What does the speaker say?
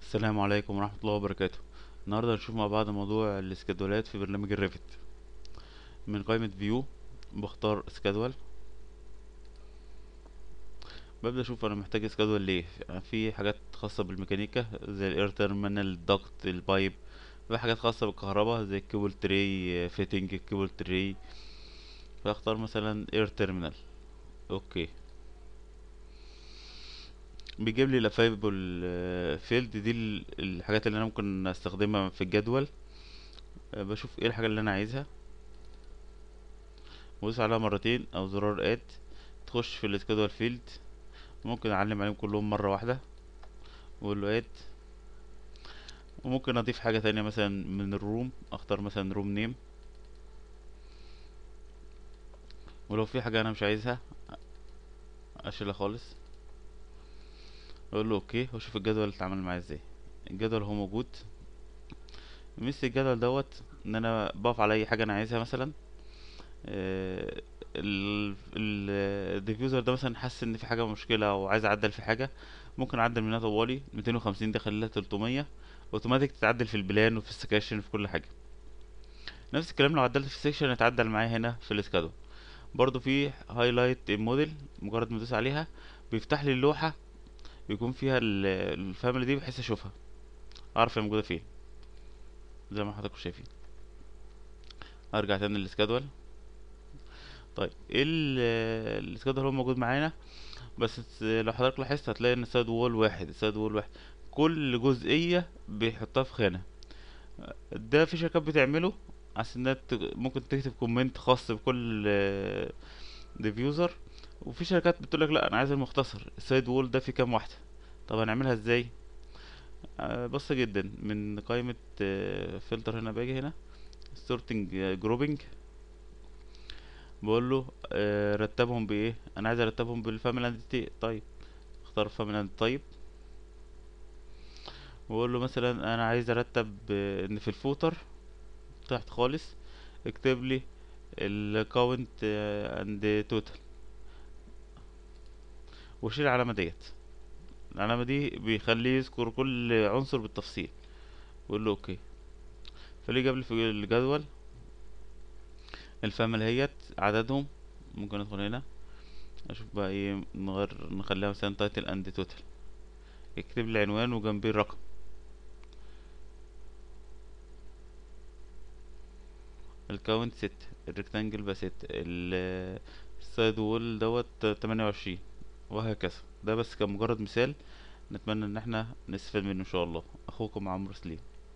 السلام عليكم ورحمة الله وبركاته النهاردة هنشوف مع بعض موضوع الاسكادولات في برنامج الريفت من قائمة فيو بختار اسكادول ببدأ اشوف انا محتاج اسكادول ليه في حاجات خاصة بالميكانيكا زي الاير تيرمينال الضغط البايب في حاجات خاصة بالكهرباء زي الكيبل تري فيتنج الكيبل تري فاختار مثلا اير تيرمينال اوكي بيجيب لي الافايبل فيلد دي ال- الحاجات اللي انا ممكن استخدمها في الجدول آه، بشوف ايه الحاجه اللي انا عايزها بدوس عليها مرتين او زرار اد تخش في السكادول فيلد ممكن اعلم عليهم كلهم مره واحده واقول له اد وممكن اضيف حاجه تانية مثلا من الروم اختار مثلا روم نيم ولو في حاجه انا مش عايزها اشيلها خالص اقول له اوكي واشوف الجدول اتعامل معايا ازاي الجدول هو موجود مثل الجدول دوت ان انا بقف على اي حاجه انا عايزها مثلا آه، ال ال الديفيوزر ده مثلا حاسس ان في حاجه مشكله او عايز اعدل في حاجه ممكن اعدل منها طوالي 250 ده اخليها 300 اوتوماتيك تتعدل في البلان وفي السكاشن في كل حاجه نفس الكلام لو عدلت في السكشن يتعدل معايا هنا في الاسكادو برضو في هايلايت موديل مجرد ما ادوس عليها بيفتح لي اللوحه بيكون فيها ال- الفاميلي دي بحيث اشوفها اعرف هي موجوده فين زي ما حضراتكم شايفين ارجع تاني للسكادول طيب ايه ال- السكادول هو موجود معانا بس س- لو حضرتك لاحظت هتلاقي ان السايد وول واحد السايد وول واحد كل جزئيه بيحطها في خانه ده في شركات بتعمله عشان انها ت- ممكن تكتب كومنت خاص بكل ديفيوزر وفي شركات بتقولك لا انا عايز المختصر السايد وول ده فيه كام واحده طب هنعملها ازاي آه، بسيطة جدا من قائمة فلتر هنا باجي هنا سورتنج جروبنج بقول له آه، رتبهم بايه انا عايز ارتبهم بالفاميلي اند طيب اختار فاميلي اند طيب واقول له مثلا انا عايز ارتب آه، ان في الفوتر تحت خالص اكتب لي الكاونت اند توتال وشيل العلامة ديت العلامة دي بيخليه يذكر كل عنصر بالتفصيل ويقول له اوكي فليه جاب لي في الجدول الفاميلي هيت عددهم ممكن ادخل هنا اشوف بقى ايه نغير نخليها مثلا تايتل اند توتال يكتب لي عنوان وجنبيه الرقم الكاونت ست الريكتانجل بقى ست ال- السايد وول دوت تمانية وعشرين وهكذا ده بس كان مجرد مثال نتمنى ان احنا نستفاد منه ان شاء الله اخوكم عمرو سليم